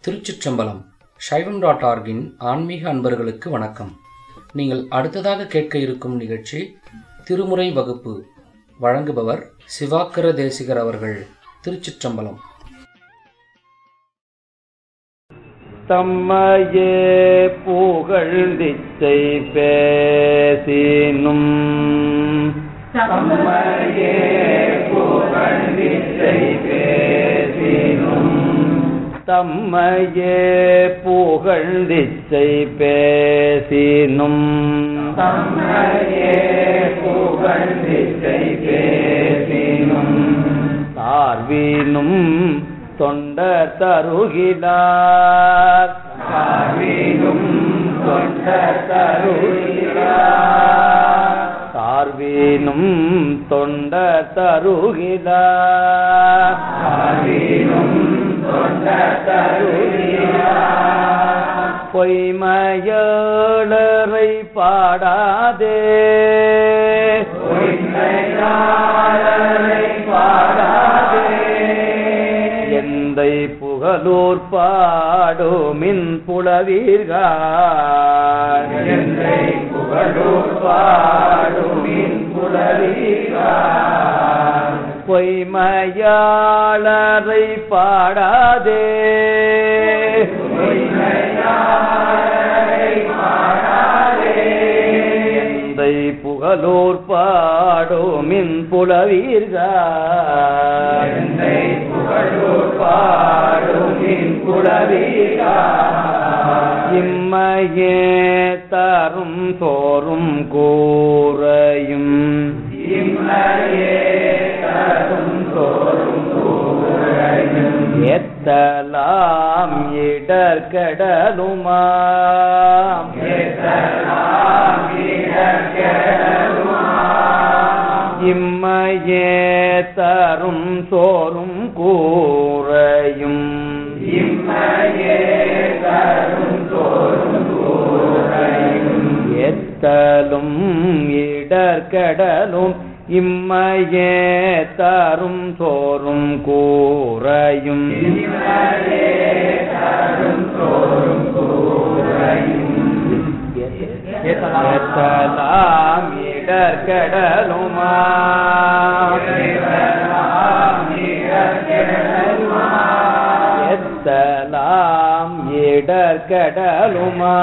திருச்சிற்றம்பலம் சைவம் டாட் ஆர்கின் ஆன்மீக அன்பர்களுக்கு வணக்கம் நீங்கள் அடுத்ததாக கேட்க இருக்கும் நிகழ்ச்சி திருமுறை வகுப்பு வழங்குபவர் சிவாக்கர தேசிகர் அவர்கள் திருச்சிற்றம்பலம் தம்மையே புகழ்ந்திச்சை பேசினும் தம்மையே புகழ்ந்திச்சை பேசினும் தம்மையே புகழ்ந்திச்சை பேசினும் தம்மையே புகழ்ந்திச்சை பேசினும் தார்வீனும் தொண்ட தருகிலார் தார்வீனும் தொண்ட தருகிலார் தார்வீனும் தொண்ட தருகிலார் தார்வீனும் தொண்ட தருகிலார் பொய்மையளரை பாடாதே பொய்மையாளரை பாடாதே எந்தை புகழூர் பாடுமின் புலவீர்கள் எந்தை புகழூர் பாடுமின் புலவீர்கள் பொய்மையாளரை பாடாதே எந்தை புகழூர் பாடுமின் புலவீர்கள் எந்தை புகழூர் பாடுமின் புலவீர்கள் இம்மையே தரும் சோறும் கூறையும் இம்மையே தரும் சோறும் கூறையும் எத்தலாம் இடர்கடலுமாம் எத்தலாம் இம்மையே தரும் சோறும் கூறையும் இம்மையே தரும் சோறும் கூறையும் எத்தலும் இடர்கடலும் இம்மையே தரும் சோறும் கூறையும் தரும் சோறும் கூறையும் எத்தலாம் இடர்கடலுமா எத்தலாம் இடர்கடலுமா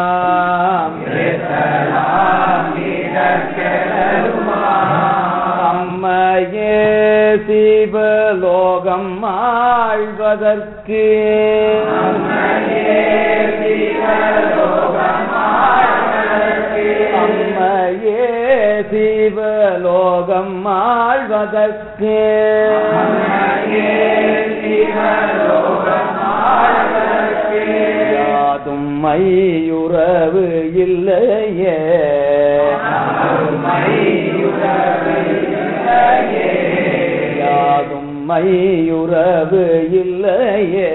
அம்மையே சிவலோகம் ஆழ்வதற்கு அம்மையே சிவலோகம் ஆழ்வதற்கு யாதும் மையுறவு இல்லையே யாதும் மையுறவு இல்லையே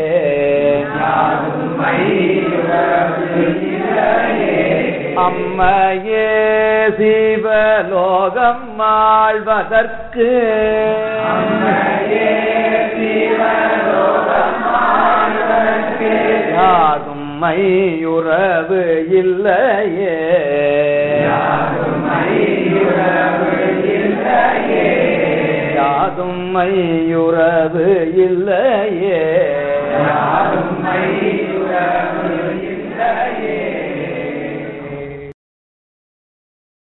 அம்மையே சிவலோகம் ஆழ்வதற்கு யாதும் மையுறவு இல்லையே யாதும் மையுறவு இல்லையே